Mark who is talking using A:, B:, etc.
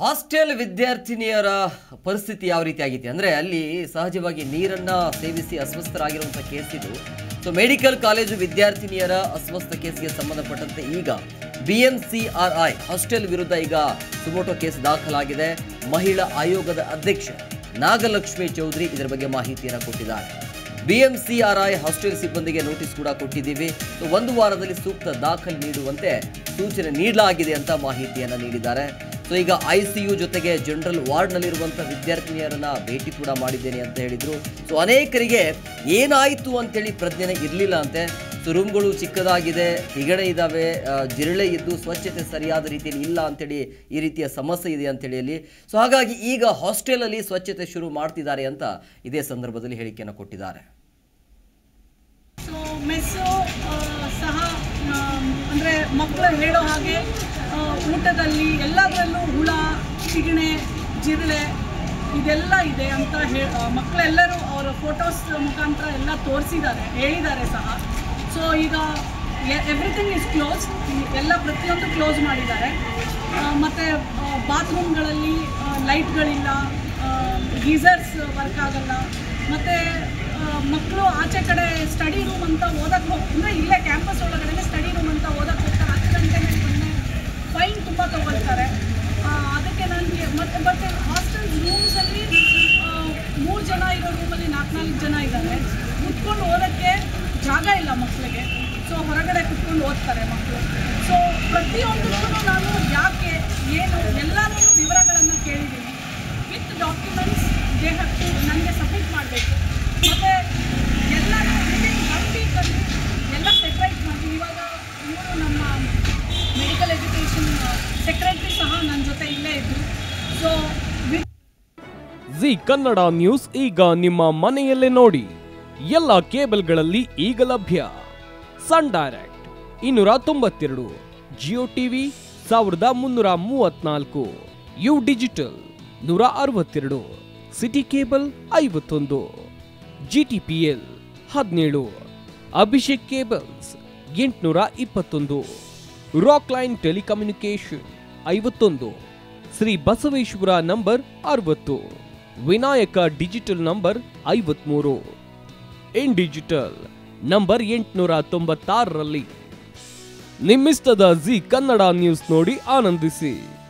A: hostel ವಿದ್ಯಾರ್ಥಿನಿಯರ ಪರಿಸ್ಥಿತಿ ಯಾವ ರೀತಿ ಆಗಿತ್ತು ಅಂದರೆ ಅಲ್ಲಿ ಸಹಜವಾಗಿ ನೀರನ್ನ ಸೇವಿಸಿ ಅಸ್ವಸ್ಥರಾಗಿರುವಂಥ ಕೇಸ್ ಇದು ಸೊ ಮೆಡಿಕಲ್ ಕಾಲೇಜು ವಿದ್ಯಾರ್ಥಿನಿಯರ ಅಸ್ವಸ್ಥ ಕೇಸ್ಗೆ ಸಂಬಂಧಪಟ್ಟಂತೆ ಈಗ B M C R I hostel ವಿರುದ್ಧ ಈಗ ಸುಮೋಟೋ ಕೇಸ್ ದಾಖಲಾಗಿದೆ ಮಹಿಳಾ ಆಯೋಗದ ಅಧ್ಯಕ್ಷೆ ನಾಗಲಕ್ಷ್ಮಿ ಚೌಧರಿ ಇದರ ಬಗ್ಗೆ ಮಾಹಿತಿಯನ್ನು ಕೊಟ್ಟಿದ್ದಾರೆ ಬಿಎಂಸಿಆರ್ಐ ಹಾಸ್ಟೆಲ್ ಸಿಬ್ಬಂದಿಗೆ ನೋಟಿಸ್ ಕೂಡ ಕೊಟ್ಟಿದ್ದೀವಿ ಸೊ ಒಂದು ವಾರದಲ್ಲಿ ಸೂಕ್ತ ದಾಖಲೆ ನೀಡುವಂತೆ ಸೂಚನೆ ನೀಡಲಾಗಿದೆ ಅಂತ ಮಾಹಿತಿಯನ್ನು ನೀಡಿದ್ದಾರೆ ಸೊ ಈಗ ಐ ಸಿ ಯು ಜೊತೆಗೆ ಜನರಲ್ ವಾರ್ಡ್ನಲ್ಲಿರುವಂಥ ವಿದ್ಯಾರ್ಥಿನಿಯರನ್ನ ಭೇಟಿ ಕೂಡ ಮಾಡಿದ್ದೇನೆ ಅಂತ ಹೇಳಿದ್ರು ಸೊ ಅನೇಕರಿಗೆ ಏನಾಯಿತು ಅಂತೇಳಿ ಪ್ರಜ್ಞೆನೇ ಇರಲಿಲ್ಲ ಅಂತೆ ಸೊ ರೂಮ್ಗಳು ಚಿಕ್ಕದಾಗಿದೆ ತಿಗಣೆ ಇದ್ದಾವೆ ಆ, ಜಿರಳೆ ಇದ್ದು ಸ್ವಚ್ಛತೆ ಸರಿಯಾದ ರೀತಿಯಲ್ಲಿ ಇಲ್ಲ ಅಂತೇಳಿ ಈ ರೀತಿಯ ಸಮಸ್ಯೆ ಇದೆ ಅಂತೇಳಿ ಅಲ್ಲಿ ಸೊ ಹಾಗಾಗಿ ಈಗ ಹಾಸ್ಟೆಲಲ್ಲಿ ಸ್ವಚ್ಛತೆ ಶುರು ಮಾಡ್ತಿದ್ದಾರೆ ಅಂತ ಇದೇ ಸಂದರ್ಭದಲ್ಲಿ ಹೇಳಿಕೆಯನ್ನು ಕೊಟ್ಟಿದ್ದಾರೆ
B: ಸೊ ಮೆಸ್ಸು ಆ, ಸಹ ಆ, ಅಂದರೆ ಮಕ್ಕಳು ಹೇಳೋ ಹಾಗೆ ಆ, ಊಟದಲ್ಲಿ ಎಲ್ಲದರಲ್ಲೂ ಹುಳ ತಿಗಣೆ ಜಿರಳೆ ಇದೆಲ್ಲ ಇದೆ ಅಂತ ಹೇ ಆ, ಮಕ್ಕಳೆಲ್ಲರೂ ಅವರ ಫೋಟೋಸ್ ಮುಖಾಂತರ ಎಲ್ಲ ತೋರಿಸಿದ್ದಾರೆ ಹೇಳಿದ್ದಾರೆ ಸಹ ಸೊ ಈಗ ಎವ್ರಿಥಿಂಗ್ ಇಸ್ ಕ್ಲೋಸ್ ಎಲ್ಲ ಪ್ರತಿಯೊಂದು ಕ್ಲೋಸ್ ಮಾಡಿದ್ದಾರೆ ಆ, ಮತ್ತು ಬಾತ್ರೂಮ್ಗಳಲ್ಲಿ ಲೈಟ್ಗಳಿಲ್ಲ ಗೀಸರ್ಸ್ ವರ್ಕ್ ಆಗಲ್ಲ ಮತ್ತು ಮಕ್ಕಳು ಆಚೆ ಕಡೆ ಸ್ಟಡಿ ರೂಮ್ ಅಂತ ಓದಕ್ಕೆ ಹೋಗಿ ಅಂದರೆ ಇಲ್ಲೇ ಕ್ಯಾಂಪಸ್ ಒಳಗಡೆ ಸ್ಟಡಿ ರೂಮ್ ಅಂತ ಓದಕ್ಕೆ ಹೋಗ್ತಾರೆ ಹತ್ತು ಗಂಟೆ ಮೇಲೆ ಬಂದರೆ ಫೈನ್ ತುಂಬ ತೊಗೊಳ್ತಾರೆ ಆ, ಅದಕ್ಕೆ ನನಗೆ ಮತ್ತು ಬಟ್ ಹಾಸ್ಟೆಲ್ ರೂಮ್ಸಲ್ಲಿ ಮೂರು ಜನ ಇರೋ ರೂಮಲ್ಲಿ ನಾಲ್ಕು ನಾಲ್ಕು ಜನ ಇದ್ದಾರೆ ಕುತ್ಕೊಂಡು ಓದೋಕ್ಕೆ ಜಾಗ ಇಲ್ಲ ಮಕ್ಕಳಿಗೆ ಸೊ ಹೊರಗಡೆ ಕುತ್ಕೊಂಡು ಓದ್ತಾರೆ ಮಕ್ಕಳು ಸೊ ಪ್ರತಿಯೊಂದಕ್ಕೂ ನಾನು ಯಾಕೆ ಏನು ಎಲ್ಲನೂ ವಿವರಗಳನ್ನು ಕೇಳಿದ್ದೀನಿ with documents they have to ನನಗೆ ಸಬ್ಮಿಟ್ ಮಾಡಬೇಕು ಮತ್ತು ಎಲ್ಲನೂ ವಿದಿನ್ ಒನ್ ವೀಕಲ್ಲಿ ಎಲ್ಲ ಸೆಪ್ರೇಟ್ ಮಾಡಿ ಇವಾಗ ಇವರು ನಮ್ಮ ಮೆಡಿಕಲ್ ಎಜುಕೇಷನ್ ಸೆಕ್ರೆಟ್ರಿ ಸಹ ನನ್ನ ಜೊತೆ ಇಲ್ಲೇ ಇದ್ದರು so with
C: Zee Kannada news ಈಗ ನಿಮ್ಮ ಮನೆಯಲ್ಲೇ ನೋಡಿ ಎಲ್ಲ ಕೇಬಲ್ಗಳಲ್ಲಿ ಈಗ ಲಭ್ಯ ಸನ್ ಡೈರೆಕ್ಟ್ ಇನ್ನೂರ ತೊಂಬತ್ತೆರಡು ಜಿಯೋ ಟಿವಿ ಸಾವಿರದ ಮುನ್ನೂರ ಮೂವತ್ನಾಲ್ಕು ಯು ಡಿಜಿಟಲ್ ನೂರ ಅರವತ್ತೆರಡು ಸಿಟಿ ಕೇಬಲ್ ಐವತ್ತೊಂದು ಜಿಟಿಪಿಎಲ್ ಹದಿನೇಳು ಅಭಿಷೇಕ್ ಕೇಬಲ್ಸ್ ಎಂಟುನೂರ ಇಪ್ಪತ್ತೊಂದು ರಾಕ್ ಲೈನ್ ಟೆಲಿಕಮ್ಯುನಿಕೇಶನ್ ಐವತ್ತೊಂದು ಶ್ರೀ ಬಸವೇಶ್ವರ ನಂಬರ್ ಅರವತ್ತು ವಿನಾಯಕ ಡಿಜಿಟಲ್ ನಂಬರ್ ಐವತ್ಮೂರು ಇನ್ ಡಿಜಿಟಲ್ ನಂಬರ್ ಎಂಟುನೂರ ತೊಂಬತ್ತಾರರಲ್ಲಿ ನಿಮ್ಮಿಸ್ತದ ಜಿ ಕನ್ನಡ ನ್ಯೂಸ್ ನೋಡಿ ಆನಂದಿಸಿ